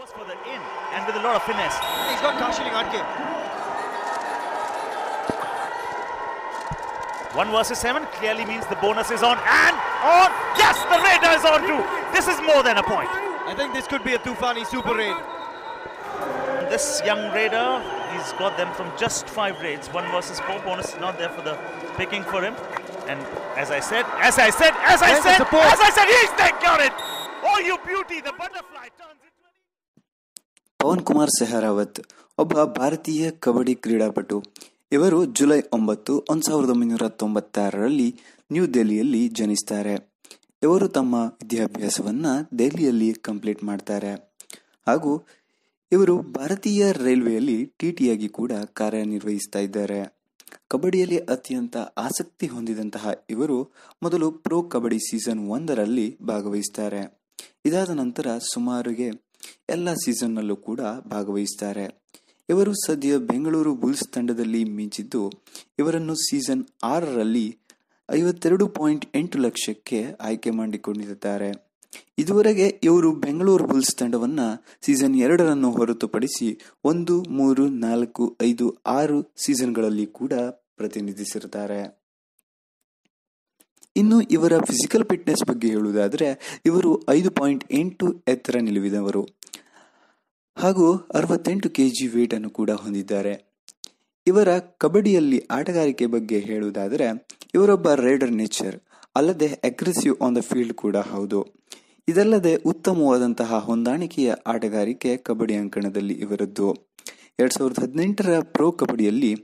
Goes for the in and with a lot of finesse. He's got cautioning on game. One versus seven clearly means the bonus is on and on. Yes, the radar is on too. This is more than a point. I think this could be a Tufani super raid. This young raider, he's got them from just five raids. One versus four bonus is not there for the picking for him. And as I said, as I said, as I There's the said, support. as I said, he's they got it. Oh, you beauty! The butterfly turns into. Pavan Kumar ಸೆಹರಾವತ್ ಒಬ್ಬ ಭಾರತೀಯ ಕಬಡ್ಡಿ ಕ್ರೀಡಾಪಟು ಇವರು July ಒಂಬತ್ತು ಒಂದು ಸಾವಿರದ ಒಂಬೈನೂರ ತೊಂಬತ್ತಾರರಲ್ಲಿ new ದೆಹಲಿಯಲ್ಲಿ ಜನಿಸ್ತಾರೆ ಇವರು ತಮ್ಮ ವಿದ್ಯಾಭ್ಯಾಸವನ್ನು ದೆಹಲಿಯಲ್ಲಿ ಕಂಪ್ಲೀಟ್ ಮಾಡ್ತಾರೆ ಹಾಗೂ ಇವರು ಭಾರತೀಯ ರೈಲ್ವೆಯಲ್ಲಿ ಟಿ ಟಿಯಾಗಿ ಕೂಡ ಕಾರ್ಯನಿರ್ವಹಿಸ್ತಾ ಇದ್ದಾರೆ ಕಬಡ್ಡಿಯಲ್ಲಿ ಅತ್ಯಂತ ಆಸಕ್ತಿ ಹೊಂದಿದಂತಹ ಇವರು ಮೊದಲು ಪ್ರೋ ಕಬಡ್ಡಿ ಸೀಸನ್ ಒಂದರಲ್ಲಿ ಭಾಗವಹಿಸ್ತಾರೆ ಇದಾದ ನಂತರ ಸುಮಾರಿಗೆ ಎಲ್ಲ ಸೀಸನ್ನಲ್ಲೂ ಕೂಡ ಭಾಗವಹಿಸ್ತಾರೆ ಇವರು ಸದ್ಯ ಬೆಂಗಳೂರು ಬುಲ್ಸ್ ತಂಡದಲ್ಲಿ ಮಿಂಚಿದ್ದು ಇವರನ್ನು ಸೀಸನ್ ಆರರಲ್ಲಿ ಐವತ್ತೆರಡು ಪಾಯಿಂಟ್ ಎಂಟು ಲಕ್ಷಕ್ಕೆ ಆಯ್ಕೆ ಮಾಡಿಕೊಂಡಿದ್ದಾರೆ ಇದುವರೆಗೆ ಇವರು ಬೆಂಗಳೂರು ಬುಲ್ಸ್ ತಂಡವನ್ನ ಸೀಸನ್ ಎರಡರನ್ನು ಹೊರತುಪಡಿಸಿ ಒಂದು ಮೂರು ನಾಲ್ಕು ಐದು ಆರು ಸೀಸನ್ಗಳಲ್ಲಿ ಕೂಡ ಪ್ರತಿನಿಧಿಸಿರುತ್ತಾರೆ ಇನ್ನು ಇವರ ಫಿಸಿಕಲ್ ಫಿಟ್ನೆಸ್ ಬಗ್ಗೆ ಹೇಳುವುದಾದರೆ ಇವರು ಐದು ಪಾಯಿಂಟ್ ಎಂಟು ಎತ್ತರ ನಿಲುವಿದವರು ಹಾಗೂ ಅರವತ್ತೆಂಟು ಕೆ ಜಿ ವೇಟ್ ಅನ್ನು ಕೂಡ ಹೊಂದಿದ್ದಾರೆ ಇವರ ಕಬಡ್ಡಿಯಲ್ಲಿ ಆಟಗಾರಿಕೆ ಬಗ್ಗೆ ಹೇಳುವುದಾದರೆ ಇವರೊಬ್ಬ ರೈಡರ್ ನೇಚರ್ ಅಲ್ಲದೆ ಅಗ್ರೆಸಿವ್ ಆನ್ ದ ಫೀಲ್ಡ್ ಕೂಡ ಹೌದು ಇದಲ್ಲದೆ ಉತ್ತಮವಾದಂತಹ ಹೊಂದಾಣಿಕೆಯ ಆಟಗಾರಿಕೆ ಕಬಡ್ಡಿ ಅಂಕಣದಲ್ಲಿ ಇವರದ್ದು ಎರಡ್ ಸಾವಿರದ ಹದಿನೆಂಟರ ಪ್ರೋ ಕಬಡ್ಡಿಯಲ್ಲಿ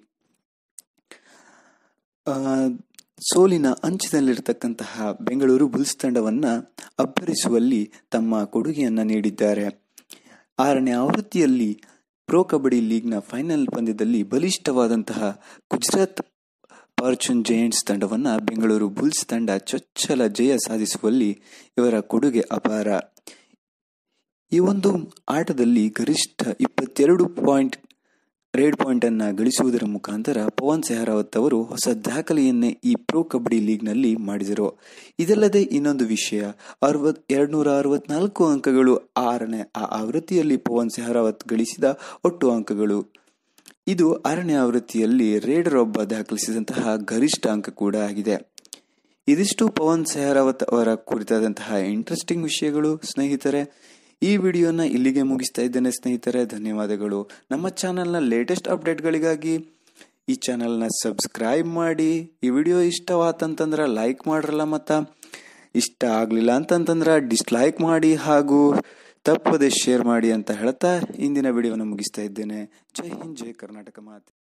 ಆ, ಸೋಲಿನ ಅಂಚಿನಲ್ಲಿರತಕ್ಕಂತಹ ಬೆಂಗಳೂರು ಬುಲ್ಸ್ ತಂಡವನ್ನ ಅಬ್ಬರಿಸುವಲ್ಲಿ ತಮ್ಮ ಕೊಡುಗೆಯನ್ನ ನೀಡಿದ್ದಾರೆ ಆರನೇ ಆವೃತ್ತಿಯಲ್ಲಿ ಪ್ರೋ ಕಬಡ್ಡಿ ಲೀಗ್ನ ಫೈನಲ್ ಪಂದ್ಯದಲ್ಲಿ ಬಲಿಷ್ಠವಾದಂತಹ ಗುಜರಾತ್ ಫಾರ್ಚೂನ್ ಜೈಂಟ್ಸ್ ತಂಡವನ್ನ ಬೆಂಗಳೂರು ಬುಲ್ಸ್ ತಂಡ ಚೊಚ್ಚಲ ಜಯ ಸಾಧಿಸುವಲ್ಲಿ ಇವರ ಕೊಡುಗೆ ಅಪಾರ ಈ ಒಂದು ಆಟದಲ್ಲಿ ಗರಿಷ್ಠ ಇಪ್ಪತ್ತೆರಡು ಪಾಯಿಂಟ್ ರೇಡ್ ಪಾಯಿಂಟ್ ಅನ್ನ ಗಳಿಸುವುದರ ಮುಖಾಂತರ ಪವನ್ ಸೆಹರಾವತ್ ಅವರು ಹೊಸ ದಾಖಲೆಯನ್ನೇ ಈ ಪ್ರೋ ಕಬಡ್ಡಿ ಲೀಗ್ನಲ್ಲಿ ಮಾಡಿದರು ಇದಲ್ಲದೆ ಇನ್ನೊಂದು ವಿಷಯ ಅರವತ್ ಎರಡ್ನೂರ ಅರವತ್ನಾಲ್ಕು ಅಂಕಗಳು ಆರನೇ ಆ ಆವೃತ್ತಿಯಲ್ಲಿ ಪವನ್ ಸೆಹರಾವತ್ ಗಳಿಸಿದ ಒಟ್ಟು ಅಂಕಗಳು ಇದು ಆರನೇ ಆವೃತ್ತಿಯಲ್ಲಿ ರೇಡರ್ ಒಬ್ಬ ದಾಖಲಿಸಿದಂತಹ ಗರಿಷ್ಠ ಅಂಕ ಕೂಡ ಆಗಿದೆ ಇದಿಷ್ಟು ಪವನ್ ಸೆಹರಾವತ್ ಅವರ ಕುರಿತಾದಂತಹ ಇಂಟ್ರೆಸ್ಟಿಂಗ್ ವಿಷಯಗಳು ಸ್ನೇಹಿತರೆ ಈ ವಿಡಿಯೋನ ಇಲ್ಲಿಗೆ ಮುಗಿಸ್ತಾ ಇದ್ದೇನೆ ಸ್ನೇಹಿತರೆ ಧನ್ಯವಾದಗಳು ನಮ್ಮ ಚಾನೆಲ್ನ ಲೇಟೆಸ್ಟ್ ಅಪ್ಡೇಟ್ಗಳಿಗಾಗಿ ಈ ಚಾನೆಲ್ನ ಸಬ್ಸ್ಕ್ರೈಬ್ ಮಾಡಿ ಈ ವಿಡಿಯೋ ಇಷ್ಟವಾತಂತಂದ್ರೆ ಲೈಕ್ ಮಾಡ್ರಲ್ಲ ಮತ್ತ ಇಷ್ಟ ಆಗಲಿಲ್ಲ ಅಂತಂತಂದ್ರೆ ಡಿಸ್ಲೈಕ್ ಮಾಡಿ ಹಾಗೂ ತಪ್ಪದೆ ಶೇರ್ ಮಾಡಿ ಅಂತ ಹೇಳ್ತಾ ಇಂದಿನ ವಿಡಿಯೋನ ಮುಗಿಸ್ತಾ ಇದ್ದೇನೆ ಜೈ ಹಿಂದ್ ಜೈ ಕರ್ನಾಟಕ ಮಾತೆ